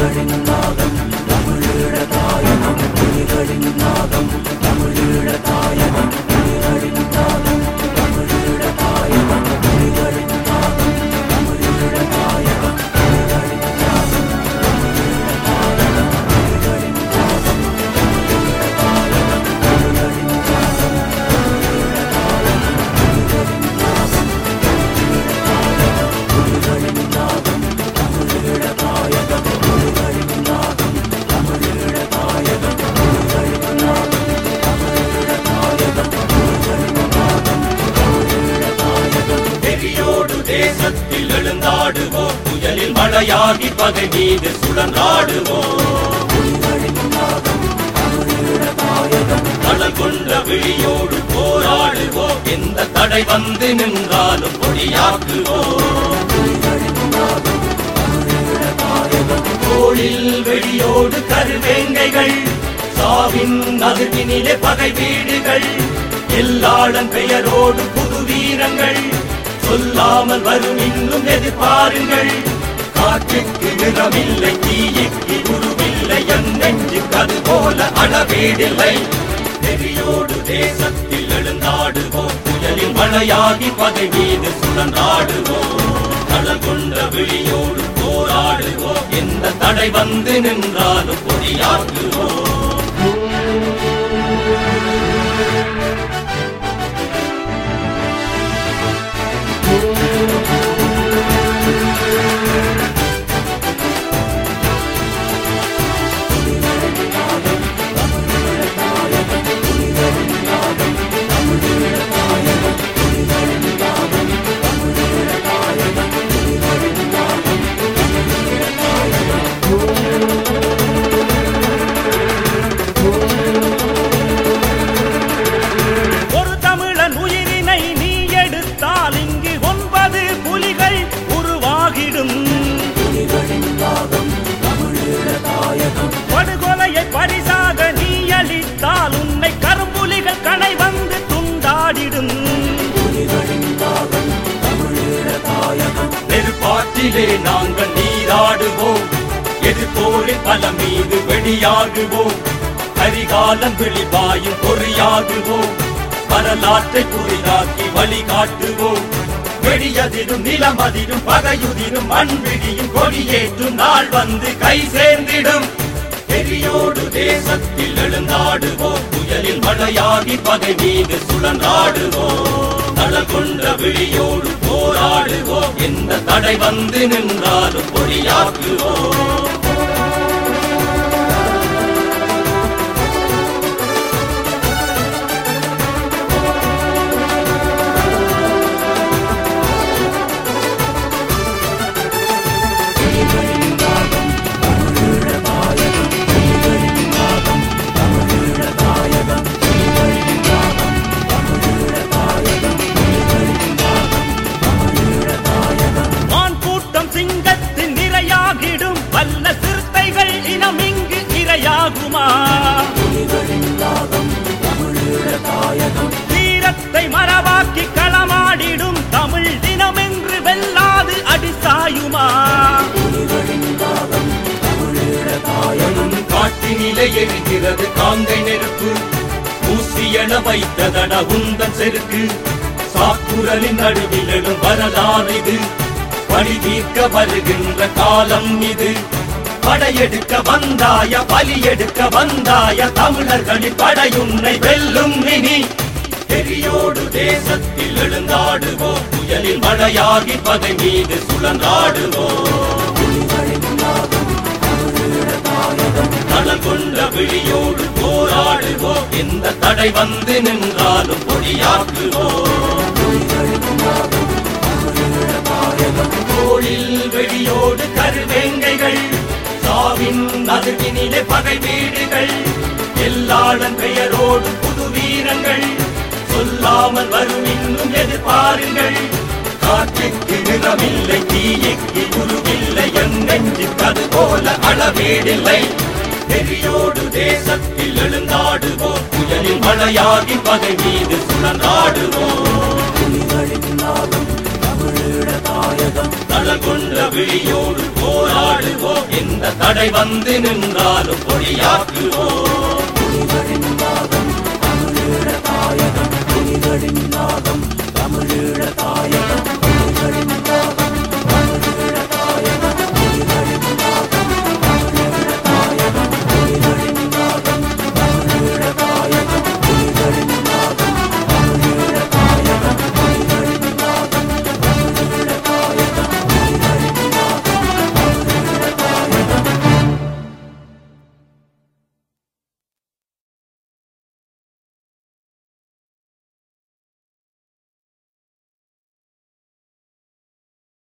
வெறியோடு தேசத்தில் எழுந்தாடுவோம் புயலில் மழையாகி பகை மீது சுழன்றாடுவோம் கடல் கொண்ட விழியோடு போராடுவோம் எந்த தடை வந்து நின்றாலும் பொடியாக்குவோம் தோளில் வெடியோடு கருவேங்கைகள் சாவின் நதுவினிலே பகை வீடுகள் எல்லாளன் பெயரோடு புது வீரங்கள் சொல்லாமல் வரும் இன்னும் எதிர்பாருங்கள் காற்றுக்கு நிறமில்லை தீயுக்கு உருவில்லை என் நெஞ்சுக்கு அது போல அளவீடில்லை நெறியோடு தேசத்தில் எழுந்தாடுவோம் புயலில் மழையாகி பகை மீது சுழன்றாடுவோம் கடல் கொண்ட விழியோடு போராடுவோம் எந்த தடை வந்து நின்றாலும் பொடியாக்குவோம் ஒரு தமிழன் உயிரினை நீ எடுத்தால் இங்கு ஒன்பது புலிகள் உருவாகிடும் படுகொலையை பரிசாக நீ அளித்தால் உன்னை கரும்புலிகள் கணை வந்து துண்டாடிடும் நெருப்பாற்றிலே நாங்கள் நீராடுவோம் எதிர்போரில் பல மீது வெளியாகுவோம் கரிகாலம் விழிபாயும் பொறியாகுவோம் வரலாற்றை புதிதாக்கி வழிகாட்டுவோம் வெடியதிரும் நிலமதிரும் பகையுதிரும் மண்விடியும் கொடியேற்றும் நாள் வந்து கை சேர்ந்திடும் பெரியோடு தேசத்தில் எழுந்தாடுவோம் புயலில் மழையாகி பகை மீது சுழன்றாடுவோம் தளல் கொண்ட விழியோடு போராடுவோம் எந்த தடை வந்து நின்றாலும் பொடியாக்குவோம் மான் கூட்டம் சிங்கத்தின் நிறையாகிடும் வல்ல சிறுத்தைகள் இனம் இங்கு இரையாகுமா வீரத்தை மரபாக்கி களமாடிடும் தமிழ் தினமென்று வெல்லாது அடிசாயுமா காட்டினிலே எரிகிறது காங்கை நெருப்பு ஊசியென வைத்ததட உந்தன் செருக்கு சாக்குரலின் நடுவில் எழும் வரலாறு இது பழி தீர்க்க வருகின்ற காலம் இது படையெடுக்க வந்தாய பலி எடுக்க வந்தாய தமிழர்களின் படையுன்னை வெல்லும் இனி பெரியோடு தேசத்தில் எழுந்தாடுவோம் புயலில் மழையாகி பகை மீது சுழன்றாடுவோம் கடல் கொண்ட விழியோடு போராடுவோம் எந்த தடை வந்து நின்றாலும் பொடியாக்குவோம் தோளில் வெடியோடு கருவேங்கைகள் சாவின் நதுவினிலே பகை வீடுகள் எல்லாளன் பெயரோடு புது வீரங்கள் சொல்லாமல் வரும் இன்னும் எதிர்பாருங்கள் காற்றுக்கு நிறமில்லை தீயுக்கு உருவில்லை என் நெஞ்சுக்கு அது போல அளவீடில்லை பெரியோடு தேசத்தில் எழுந்தாடுவோம் புயலில் மழையாகி பகை மீது சுழன்றாடுவோம் தள வீரல் கொண்ட விழியோடு போராடுவோம் எந்த தடை வந்து நின்றாலும் பொடியாக்குவோம்